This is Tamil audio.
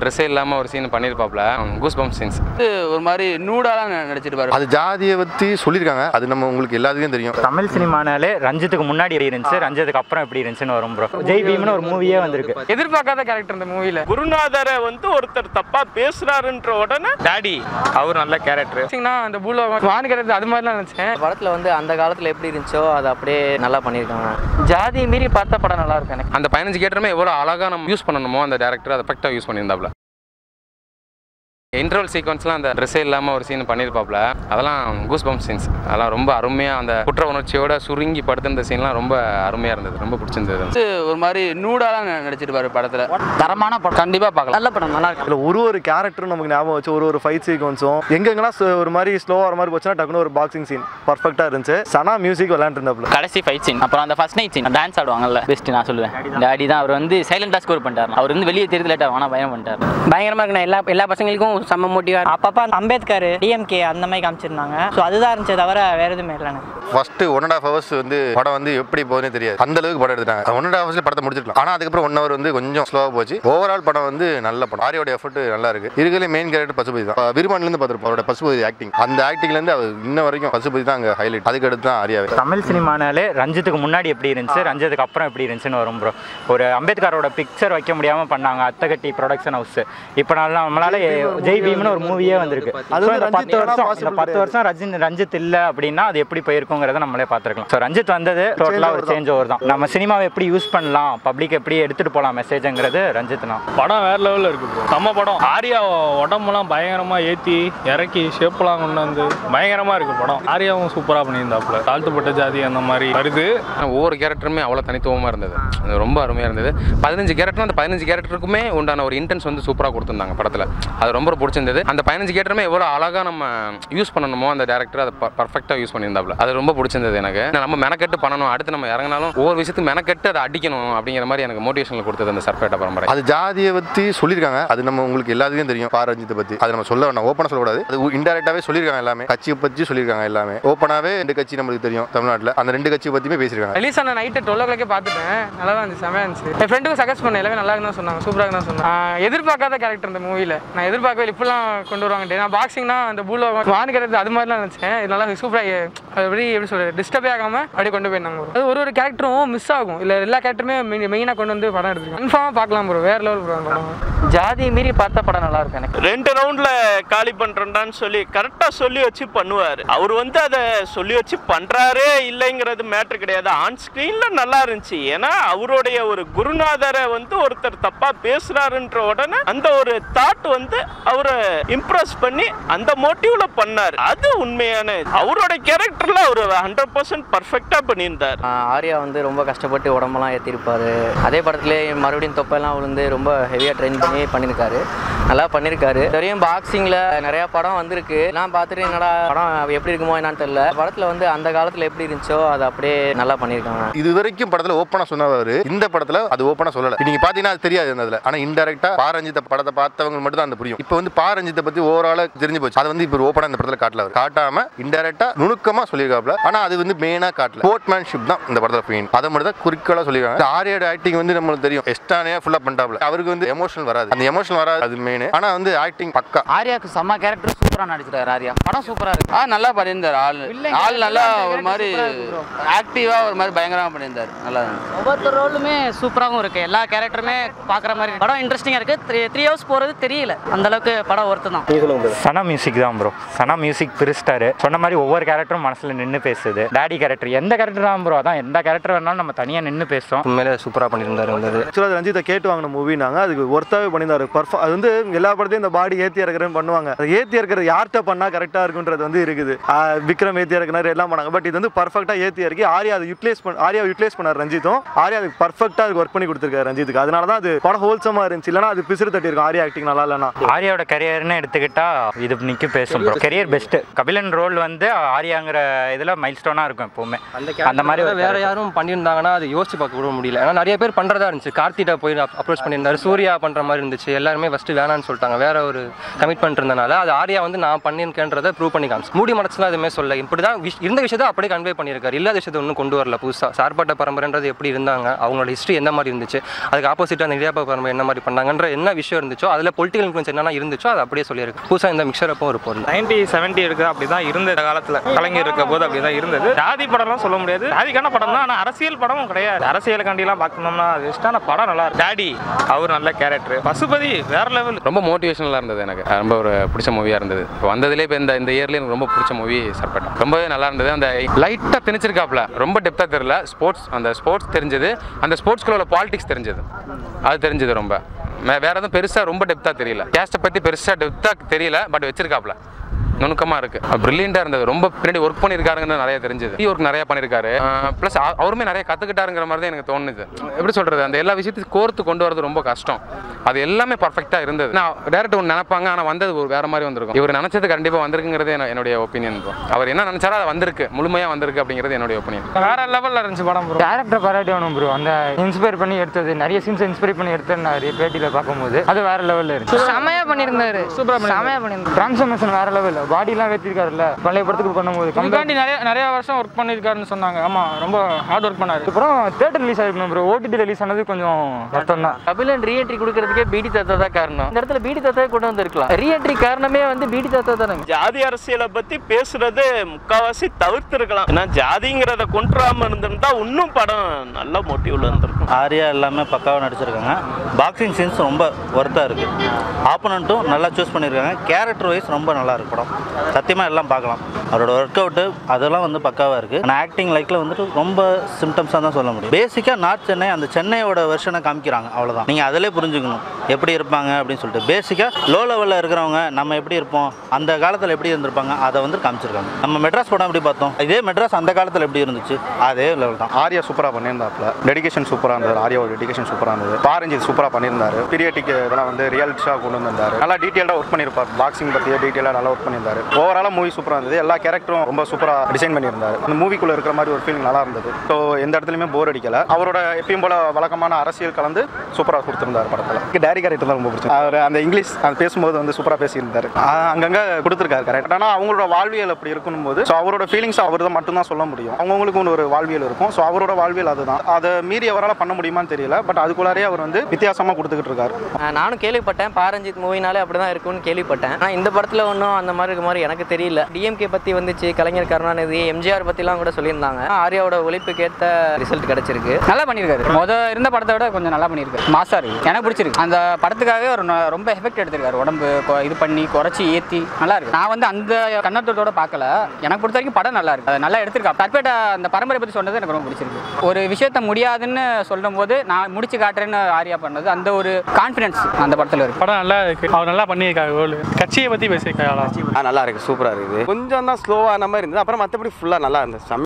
ட்ரெஸ்ஸே இல்லாமல் ஒரு சீன் பண்ணியிருப்பாப்ல கூஸ் பம்ப் சீன்ஸ் வந்து ஒரு மாதிரி நூடாலாம் நடிச்சிருப்பாரு அது ஜாதியை பற்றி சொல்லியிருக்காங்க அது நம்ம உங்களுக்கு எல்லாத்துக்கும் தெரியும் தமிழ் சினிமானாலே ரஞ்சித்துக்கு முன்னாடி எப்படி இருந்துச்சு ரஞ்சித்துக்கு அப்புறம் எப்படி இருந்துச்சுன்னு வரும் ப்ரோ ஜெய் பீம்னு ஒரு மூவியே வந்திருக்கு எதிர்பார்க்காத கேரக்டர் இந்த மூவில குருநாதரை வந்து ஒருத்தர் தப்பா பேசுறாருன்ற உடனே டாடி அவர் நல்ல கேரக்டர் அந்த பூலோகம் வான் கேரக்டர் அது மாதிரிலாம் நினைச்சேன் படத்தில் வந்து அந்த காலத்தில் எப்படி இருந்துச்சோ அதை அப்படியே நல்லா பண்ணியிருக்காங்க ஜாதி மீறி பார்த்த படம் நல்லா இருக்கும் எனக்கு அந்த பதினஞ்சு கேட்டருமே எவ்வளோ அழகாக நம்ம யூஸ் பண்ணணுமோ அந்த டேரக்டர் அதை பர்ஃபெக்டாக யூஸ் பண்ணியிருந்தாப்ல இன்டர்வல் சீக்வன்ஸ்லாம் அந்த ட்ரெஸ்ஸே இல்லாமல் ஒரு சீன் பண்ணியிருப்பாப்ல அதெல்லாம் கூஸ் பம்ப் சீன்ஸ் அதெல்லாம் ரொம்ப அருமையாக அந்த குற்ற உணர்ச்சியோட சுருங்கி படுத்திருந்த சீன்லாம் ரொம்ப அருமையாக இருந்தது ரொம்ப பிடிச்சிருந்தது வந்து ஒரு மாதிரி நூடாலாம் நடிச்சிருப்பாரு படத்துல தரமான படம் கண்டிப்பா பார்க்கலாம் நல்ல படம் நல்லா இருக்கு அதில் ஒரு ஒரு கேரக்டரும் நமக்கு ஞாபகம் வச்சு ஒரு ஒரு ஃபைட் சீக்வன்ஸும் எங்கெங்கன்னா ச- ஒரு மாதிரி ஸ்லோவாக வர மாதிரி போச்சுன்னா டக்குனு ஒரு பாக்ஸிங் சீன் பர்ஃபெக்டாக இருந்துச்சு சனா மியூசிக் விளையாண்டுருந்தாப்புல கடைசி ஃபைட் சீன் அப்புறம் அந்த ஃபர்ஸ்ட் நைட் சீன் டான்ஸ் ஆடுவாங்கல்ல பெஸ்ட் நான் சொல்லுவேன் டாடி தான் அவர் வந்து சைலண்டா ஸ்கோர் பண்ணிட்டாரு அவர் வந்து வெளியே தெரியுது லேட்டா ஆனால் பயம் பண்ணிட்டாரு பயங்கரமாக இருக்குண்ணா எல்லா எல்லா பசங்களுக்கும் செம்ம மோட்டிவாக அப்பப்போ அம்பேத்கர் டிஎம்கே அந்த மாதிரி காமிச்சிருந்தாங்க ஸோ அதுதான் இருந்துச்சு தவிர வேறு எதுவுமே இல்லைண்ணே first one and half hours வந்து படம் வந்து எப்படி போகுதுன்னு தெரியாது அந்த அளவுக்கு படம் எடுத்தாங்க ஒன் அண்ட் ஹவர்ஸ்ல படத்தை முடிச்சிருக்கலாம் ஆனால் அதுக்கப்புறம் ஒன் ஹவர் வந்து கொஞ்சம் ஸ்லோவாக போச்சு ஓவரால் படம் வந்து நல்ல படம் ஆரியோட எஃபர்ட் நல்லா இருக்கு இருக்கிற மெயின் கேரக்டர் பசுபதி தான் விருமானிலேருந்து பார்த்துருப்போம் அவரோட பசுபதி ஆக்டிங் அந்த ஆக்டிங்லேருந்து அவர் இன்ன வரைக்கும் பசுபதி தான் அங்கே ஹைலைட் அதுக்கு அடுத்து தான் ஆரியாவே தமிழ் சினிமானாலே ரஞ்சித்துக்கு முன்னாடி எப்படி இருந்துச்சு ரஞ்சித்துக்கு அப்புறம் எப்படி இருந்துச்சுன்னு வரும் ப்ரோ ஒரு அம்பேத்கரோட பிக்சர் வைக்க முடியாமல் பண்ணாங்க அத்தகட்டி ப்ரொடக்ஷன் ஹவுஸ் இப்போ நல்லா நம்மளால ஜெய் பீம்னு ஒரு மூவியே வந்திருக்கு அது So, வந்து இந்த பத்து ரஞ்சித் வருஷம் possible இந்த பத்து வருஷம் ரஜினி ரஞ்சித் இல்லை அப்படின்னா அது எப்படி போயிருக்குங்கிறத நம்மளே பார்த்துருக்கலாம் ஸோ ரஞ்சித் வந்தது டோட்டலாக ஒரு சேஞ்ச் ஓவர் தான் நம்ம சினிமாவை எப்படி யூஸ் பண்ணலாம் பப்ளிக் எப்படி எடுத்துகிட்டு போகலாம் மெசேஜ்ங்கிறது ரஞ்சித் தான் படம் வேற லெவலில் இருக்கு bro. நம்ம படம் ஆரியா உடம்புலாம் பயங்கரமா ஏத்தி இறக்கி ஷேப்லாம் கொண்டு வந்து பயங்கரமா இருக்கு படம் ஆரியாவும் சூப்பரா பண்ணியிருந்தாப்புல தாழ்த்தப்பட்ட ஜாதி அந்த மாதிரி வருது ஆனால் ஒவ்வொரு கேரக்டருமே அவ்வளோ தனித்துவமாக இருந்தது அது ரொம்ப அருமையாக இருந்தது பதினஞ்சு கேரக்டர் அந்த பதினஞ்சு கேரக்டருக்குமே உண்டான ஒரு இன்டென்ஸ் வந்து சூப்பராக கொடுத்துருந்தாங்க படத்தில் அது ரொம்ப பிடிச்சிருந்தது அந்த பதினஞ்சு கேரக்டருமே எவ்வளோ அழகாக நம்ம யூஸ் பண்ணணுமோ அந்த டேரக்டர் அதை பர்ஃபெக்டாக யூஸ் பண்ணியிருந்தாப்புல அது ரொம்ப பிடிச்சிருந்தது எனக்கு நம்ம மெனக்கெட்டு பண்ணணும் அடுத்து நம்ம இறங்கினாலும் ஒவ்வொரு விஷயத்துக்கு மெனக்கெட்டு அதை அடிக்கணும் அப்படிங்கிற மாதிரி எனக்கு மோட்டிவேஷனில் கொடுத்தது அந்த சர்பேட்ட பரம்பரை அது ஜாதியை பற்றி சொல்லியிருக்காங்க அது நம்ம உங்களுக்கு எல்லாத்துக்கும் தெரியும் பா ரஞ்சித்தை பற்றி அது நம்ம சொல்ல வேண்டாம் ஓப்பனாக சொல்லக்கூடாது அது இன்டெரக்டாகவே சொல்லியிருக்காங்க எல்லாமே கட்சியை பற்றி சொல்லியிருக்காங்க எல்லாமே ஓப்பனாகவே ரெண்டு கட்சி நம்மளுக்கு தெரியும் தமிழ்நாட்டில் அந்த ரெண்டு கட்சியை பற்றியுமே பேசியிருக்காங்க ரிலீஸ் ஆன நைட்டு டுவெல் ஓ கிளாக்கே பார்த்துட்டேன் நல்லா தான் இருந்துச்சு செமையா இருந்துச்சு என் ஃப்ரெண்டுக்கு சஜஸ்ட் பண்ண எல்லாமே நல்லா இருக்குன்னு சொன்னாங்க சூப்பராக தான் சொன்னாங்க ஆஹ் எதிர்பார்க்காத கேரக்டர் இந்த மூவியில் நான் எதிர்பார்க்கவே இல்லை, இப்படிலாம் கொண்டு வருவாங்க நான் பாக்ஸிங்னா அந்த பூலோ வான் கேரக்டர் அது மாதிரிலாம் நினச்சேன் இது நல்லா சூப்பராக எப்படி எப்படி சொல்றது டிஸ்டர்பே ஆகாமல் அப்படியே கொண்டு போயிருந்தாங்க bro. அது ஒரு ஒரு கேரக்டரும் மிஸ் ஆகும் இல்லை எல்லா கேரக்டருமே மெயினாக கொண்டு வந்து படம் எடுத்துருக்காங்க கன்ஃபார்மாக பார்க்கலாம் ப்ரோ வேற லெவல் ப்ரோ படம் ஜாதி மீறி பார்த்த படம் நல்லா இருக்கும் எனக்கு ரெண்டு ரவுண்ட்ல காலி பண்றேன்டான்னு சொல்லி கரெக்டா சொல்லி வச்சு பண்ணுவாரு அவர் வந்து அதை சொல்லி வச்சு பண்றாரே இல்லைங்கிறது மேட்ரு கிடையாது ஆன் ஸ்கிரீன்ல நல்லா இருந்துச்சு ஏன்னா அவருடைய ஒரு குருநாதரை வந்து ஒருத்தர் தப்பா பேசுறாருன்ற உடனே அந்த ஒரு தாட் வந்து அவரை இம்ப்ரெஸ் பண்ணி அந்த மோட்டிவ்ல பண்ணாரு அது உண்மையான இது. அவரோட கேரக்டர்ல அவர் ஹண்ட்ரட் பர்சன்ட் பர்ஃபெக்டா பண்ணியிருந்தார் ஆஹ் ஆர்யா வந்து ரொம்ப கஷ்டப்பட்டு உடம்பெல்லாம் ஏற்றிருப்பாரு அதே படத்துலேயே மறுபடியும் தொப்பெல்லாம் விழுந்து ரொம்ப ஹெவியாக ட்ரெயின் பண்ணி பண்ணியிருக்காரு நல்லா பண்ணியிருக்காரு தெரியும் பாக்ஸிங்கில் நிறையா படம் வந்திருக்கு நான் பார்த்துட்டு என்னடா படம் எப்படி இருக்குமோ என்னன்னு தெரியல படத்தில் வந்து அந்த காலத்தில் எப்படி இருந்துச்சோ அதை அப்படியே நல்லா பண்ணியிருக்காங்க இது வரைக்கும் படத்துல ஓப்பனா சொன்னவர் இந்த படத்துல அது ஓப்பனா சொல்லல நீங்க பாத்தீங்கன்னா அது தெரியாது அந்த அதுல ஆனா இன்டெரக்டா பாரஞ்சித்த படத்தை பார்த்தவங்க மட்டும் தான் அந்த புரியும் இப்போ வந்து பாரஞ்சித்தை பத்தி ஓவராலா தெரிஞ்சு போச்சு அது வந்து இப்போ ஓப்பனா இந்த படத்துல காட்டல அவர் காட்டாம இன்டெரக்டா நுணுக்கமா சொல்லியிருக்காப்ல ஆனா அது வந்து மெயினா காட்டல ஸ்போர்ட்மேன்ஷிப் தான் இந்த படத்துல பெயின் அதை மட்டும் தான் குறிக்கோளா சொல்லியிருக்காங்க இந்த ஆரியோட ஆக்டிங் வந்து நம்மளுக்கு தெரியும் எஸ்டானே ஃபுல்லா பண்ணிட்டாப்ல அவருக்கு வந்து எமோஷனல் வராது அந்த எமோஷனல் வராது அது மெயின் ஆனா வந்து ஆக்டிங் பக்கா ஆரியாக்கு செம்ம கேரக்டர் சூப்பரா நடிச்சிருக்காரு ஆரியா படம் சூப்பரா இருக்கு ஆ நல்லா பண்ணியிருந்தார் ஆள் ஆள் நல்லா ஒரு மாதிரி ஆக்டிவாக ஒரு மாதிரி பயங்கரமாக பண்ணியிருந்தார் நல்லா இருந்துச்சு ஒவ்வொருத்தர் ரோலுமே சூப்பராகவும் இருக்கு எல்லா கேரக்டருமே பார்க்குற மாதிரி படம் இன்ட்ரெஸ்டிங்காக இருக்கு த்ரீ த்ரீ ஹவர்ஸ் போகிறது தெரியல அந்த அளவுக்கு படம் ஒர்த்து தான் சனா மியூசிக் தான் ப்ரோ சனா மியூசிக் பிரிஸ்டாரு சொன்ன மாதிரி ஒவ்வொரு கேரக்டரும் மனசுல நின்று பேசுது டாடி கேரக்டர் எந்த கேரக்டர் தான் ப்ரோ அதான் எந்த கேரக்டர் வேணாலும் நம்ம தனியா நின்று பேசுவோம் உண்மையிலே சூப்பராக பண்ணியிருந்தாரு வந்தது ஆக்சுவலாக ரஞ்சித்தை கேட்டு வாங்கின மூவினாங்க அதுக்கு ஒர்த்தாவே பண்ணியிருந்தாரு பர்ஃபா அது வந்து எல்லா படத்தையும் இந்த பாடி ஏற்றி இறக்குறேன்னு பண்ணுவாங்க அது ஏற்றி இறக்குறது யார்கிட்ட பண்ணால் கரெக்டாக இருக்குன்றது வந்து இருக்குது ஆஹ் விக்ரம் ஏற்றி இறக்குனாரு எல்லாம் பண்ணாங்க பட் இது வந்து பர்ஃபெக்டாக ஏற்றி இறக்கி ஆரியா அதை யூட்டிலைஸ் பண்ண ஆரியா யூட்டிலைஸ் பண்ணார் ரஞ்சித்தும் ஆரியா அதுக்கு பர்ஃபெக்டாக அதுக்கு ஒர்க் பண்ணி கொடுத்துருக்காரு ரஞ்சித்துக்கு அதனால தான் அது படம் ஹோல்சமாக இருந்துச்சு இல்லைனா அது பிசிறு தட்டி இருக்கும் ஆரியா ஆக்டிங் நல்லா இல்லைனா ஆரியாவோட கரியர்னு எடுத்துக்கிட்டா இது நிற்க பேசும் bro career best Kabilan role வந்து ஆரியாங்கிற இதில் மைல் ஸ்டோனாக இருக்கும் எப்பவுமே அந்த மாதிரி ஒரு வேற யாரும் பண்ணியிருந்தாங்கன்னா அது யோசிச்சு பார்க்க கூட முடியல ஏன்னா நிறைய பேர் பண்றதா இருந்துச்சு கார்த்திட்ட போய் அப்ரோச் பண்ணியிருந்தாரு சூர்யா பண்ற மாதிரி இருந்துச்சு எல்லாருமே ஃபர்ஸ்ட் வேணாம் வேணாம்னு சொல்லிட்டாங்க வேற ஒரு கமிட்மெண்ட் இருந்தனால அது ஆர்யா வந்து நான் பண்ணியிருக்கேன்றதை ப்ரூவ் பண்ணி காமிச்சு மூடி மடச்சுலாம் எதுவுமே சொல்ல இப்படி தான் விஷ் இருந்த விஷயத்தை அப்படியே கன்வே பண்ணியிருக்காரு இல்லாத விஷயத்தை ஒன்றும் கொண்டு வரல புதுசாக சார்பாட்ட பரம்பரைன்றது எப்படி இருந்தாங்க அவங்களோட ஹிஸ்ட்ரி எந்த மாதிரி இருந்துச்சு அதுக்கு ஆப்போசிட்டாக அந்த இடியாப்பா பரம்பரை என்ன மாதிரி பண்ணாங்கன்ற என்ன விஷயம் இருந்துச்சோ அதில் பொலிட்டிக்கல் இன்ஃப்ளூன்ஸ் என்னென்ன இருந்துச்சோ அது அப்படியே சொல்லியிருக்கு புதுசாக இந்த மிக்சர் அப்போ ஒரு பொருள் நைன்டி செவன்ட்டி இருக்கு அப்படிதான் இருந்த காலத்துல கலைஞர் இருக்க போது அப்படிதான் இருந்தது ஜாதி படம்லாம் சொல்ல முடியாது ஜாதிக்கான படம் தான் ஆனால் அரசியல் படமும் கிடையாது அரசியலுக்காண்டிலாம் பார்க்கணும்னா அது இஷ்டான படம் நல்லா இருக்கு டாடி அவர் நல்ல கேரக்டர் பசுபதி வேற லெவல் ரொம்ப மோட்டிவேஷனலாக இருந்தது எனக்கு ரொம்ப ஒரு பிடிச்ச மூவியாக இருந்தது இப்போ வந்ததுலேயே இப்போ இந்த இந்த இயர்லேயே எனக்கு ரொம்ப பிடிச்ச மூவி சர்பட் ரொம்பவே நல்லா இருந்தது அந்த லைட்டாக திணிச்சிருக்காப்ல ரொம்ப டெப்த்தாக தெரியல ஸ்போர்ட்ஸ் அந்த ஸ்போர்ட்ஸ் தெரிஞ்சது அந்த ஸ்போர்ட்ஸ்குள்ள உள்ள பாலிடிக்ஸ் தெரிஞ்சது அது தெரிஞ்சது ரொம்ப மே- வேற எதுவும் பெருசாக ரொம்ப டெப்த்தாக தெரியல கேஸ்ட்டை பற்றி பெருசாக டெப்த்தாக தெரியல பட் வச்சிருக்காப்ல நுணுக்கமாக இருக்கு பிரில்லியண்டாக இருந்தது ரொம்ப பின்னாடி ஒர்க் பண்ணியிருக்காருங்கன்னு நிறைய தெரிஞ்சது ஒர்க் நிறைய பண்ணியிருக்காரு ப்ளஸ் அவருமே நிறைய கற்றுக்கிட்டாருங்கிற மாதிரி தான் எனக்கு தோணுது எப்படி சொல்கிறது அந்த எல்லா விஷயத்தையும் கோர்த்து கொண்டு வரது ரொம்ப கஷ்டம் அது எல்லாமே பர்ஃபெக்டாக இருந்தது நான் டேரக்டர் ஒன்று நினைப்பாங்க ஆனால் வந்தது ஒரு வேற மாதிரி வந்திருக்கும் இவர் நினச்சது கண்டிப்பாக வந்திருக்குங்கிறது என்ன- என்னுடைய ஒப்பீனியன் அவர் என்ன நினச்சாரோ அது வந்திருக்கு முழுமையாக வந்திருக்கு அப்படிங்கிறது என்னுடைய ஒப்பீனியன் வேற லெவலில் இருந்துச்சு படம் ப்ரோ கேரக்டர் பாராட்டி ஆகணும் ப்ரோ அந்த இன்ஸ்பயர் பண்ணி எடுத்தது நிறைய சீன்ஸ் இன்ஸ்பயர் பண்ணி எடுத்தது நிறைய பேட்டியில் பார்க்கும்போது அது வேற லெவலில் இருக்கு செமையா பண்ணியிருந்தாரு சூப்பரா செமையா பண்ணியிருந்தாரு டிரான்ஸ்ஃபர்மேஷன் வேற லெவல் பாடிலாம் ஏற்றிருக்காருல்ல பழைய படத்துக்கு பண்ணும்போது இதுக்காண்டி நிறைய நிறைய வருஷம் ஒர்க் பண்ணியிருக்காருன்னு சொன்னாங்க ஆமா ரொம்ப ஹார்ட் ஒர்க் பண்ணாரு அப்புறம் தேட்டர் ரிலீஸ் ஆயிருக்கணும் ப்ரோ ஓடிடி ரிலீஸ் ஆனது கொஞ்சம் கஷ்டம் தான் கபிலன் ரீஎன்ட்ரி கொடுக்கறதுக்கே பிடி தாத்தா தான் காரணம் இந்த இடத்துல பிடி தாத்தாவே கொண்டு வந்திருக்கலாம் ரீஎன்ட்ரி காரணமே வந்து பிடி தாத்தா தானே ஜாதி அரசியலை பத்தி பேசுறது முக்காவாசி தவிர்த்திருக்கலாம் ஏன்னா ஜாதிங்கிறத கொண்டுராம இருந்திருந்தா இன்னும் படம் நல்ல மோட்டிவ்ல இருந்திருக்கும் ஆர்யா எல்லாமே பக்காவாக நடிச்சிருக்காங்க பாக்ஸிங் சீன்ஸ் ரொம்ப ஒர்த்தாக இருக்குது ஆப்போனண்ட்டும் நல்லா சூஸ் பண்ணியிருக்காங்க கேரக்டர் வைஸ் ரொம்ப நல்லா இருக்கு படம் சத்தியமாக எல்லாம் பார்க்கலாம் அவரோட ஒர்க் அவுட்டு அதெல்லாம் வந்து பக்காவாக இருக்குது ஆனால் ஆக்டிங் லைக்கில் வந்துட்டு ரொம்ப சிம்டம்ஸாக தான் சொல்ல முடியும் பேசிக்காக நார்த் சென்னை அந்த சென்னையோட வெர்ஷனை காமிக்கிறாங்க அவ்வளோதான் நீங்கள் அதிலே புரிஞ்சுக்கணும் எப்படி இருப்பாங்க அப்படின்னு சொல்லிட்டு பேசிக்காக லோ லெவலில் இருக்கிறவங்க நம்ம எப்படி இருப்போம் அந்த காலத்தில் எப்படி இருந்திருப்பாங்க அதை வந்து காமிச்சிருக்காங்க நம்ம மெட்ராஸ் படம் எப்படி பார்த்தோம் இதே மெட்ராஸ் அந்த காலத்தில் எப்படி இருந்துச்சு அதே லெவல் தான் ஆர்யா சூப்பராக பண்ணியிருந்தாப்புல டெடிகேஷன் சூப்பராக இருந்தது ஆர்யாவோட டெடிகேஷன் சூப்பராக இருந்தது பாரஞ்சித் சூப்பராக பண்ணியிருந்தாரு பீரியடிக் இதெல்லாம் வந்து ரியாலிட்டியாக கொண்டு வந்திருந்தாரு நல்லா டீட்டெயிலாக ஒர்க் பண்ணியிருப்பார் பாக்ஸிங் பற்றியே டீட்டெயிலாக நல்லா ஒர்க் பண்ணியிருந்தாரு ஓவராலாக மூவி சூப்பராக இருந்தது எல்லா கேரக்டரும் ரொம்ப சூப்பராக டிசைன் பண்ணியிருந்தாரு அந்த மூவிக்குள்ளே இருக்கிற மாதிரி ஒரு ஃபீலிங் நல்லா இருந்தது ஸோ எந்த இடத்துலையுமே போர் அடிக்கல அவரோட எப்பயும் போல வழக்கமான அரசியல் கலந்து சூப்பராக கொடுத்துருந்தாரு படத்தில் டேரி கேரக்டர் தான் ரொம்ப பிடிச்சது அவர் அந்த இங்கிலீஷ் அது பேசும்போது வந்து சூப்பராக பேசியிருந்தாரு ஆஹ் அங்கங்க கொடுத்துருக்காரு கரெக்ட் ஆனால் அவங்களோட வாழ்வியல் அப்படி இருக்கணும் போது ஸோ அவரோட ஃபீலிங்ஸ் அவர் தான் மட்டும்தான் சொல்ல முடியும் அவங்கவுங்களுக்கு ஒரு வாழ்வியல் இருக்கும் ஸோ அவரோட வாழ்வியல் அதுதான் அதை மீறி அவரால் பண்ண முடியுமான்னு தெரியல பட் அதுக்குள்ளாரே அவர் வந்து வித்தியாசமாக கொடுத்துக்கிட்டு இருக்காரு ஆஹ் நானும் கேள்விப்பட்டேன் பாரஞ்சித் மூவினாலே அப்படி தான் இருக்கும்னு கேள்விப்பட்டேன் ஆனால் இந்த படத்தில் ஒன்றும் அந்த மாதிரி இருக்க மாதிரி எனக்கு தெரியல டிஎம்கே பற்றி வந்துச்சு கலைஞர் கருணாநிதி எம்ஜிஆர் பற்றிலாம் கூட சொல்லியிருந்தாங்க ஆர்யாவோட உழைப்புக்கேற்ற ரிசல்ட் கிடைச்சிருக்கு நல்லா பண்ணியிருக்காரு முத இருந்த படத்தை விட கொஞ்சம் நல்லா பண்ணியிருக்காரு மாசா இருக்கு எனக்கு பிடிச்சிருக்கு அந்த படத்துக்காகவே ஒரு ந- ரொம்ப எஃபெக்ட் எடுத்திருக்காரு உடம்பு கொ- இது பண்ணி குறைச்சி ஏற்றி நல்லா இருக்கு நான் வந்து அந்த கண்ணத்தோட பார்க்கல எனக்கு பொறுத்த வரைக்கும் படம் நல்லா இருக்கு அது நல்லா எடுத்திருக்கா தற்பேட்டா அந்த பரம்பரை பற்றி சொன்னது எனக்கு ரொம்ப பிடிச்சிருக்கு ஒரு விஷயத்த முடியாதுன்னு சொல்லும் போது நான் முடிச்சு காட்டுறேன்னு ஆர்யா பண்ணது அந்த ஒரு கான்ஃபிடன்ஸ் அந்த படத்தில் இருக்கு படம் நல்லா இருக்கு அவர் நல்லா பண்ணியிருக்காரு ரோல் கட்சியை பற்றி பேசியிருக்காரு நல்லா இருக்கு சூப்பராக இருக்குது கொஞ்சம் தான் ஸ்லோவான மாதிரி இருந்தது அப்புறம் மற்றபடி ஃபுல்லாக நல்லா இருந்துச்சு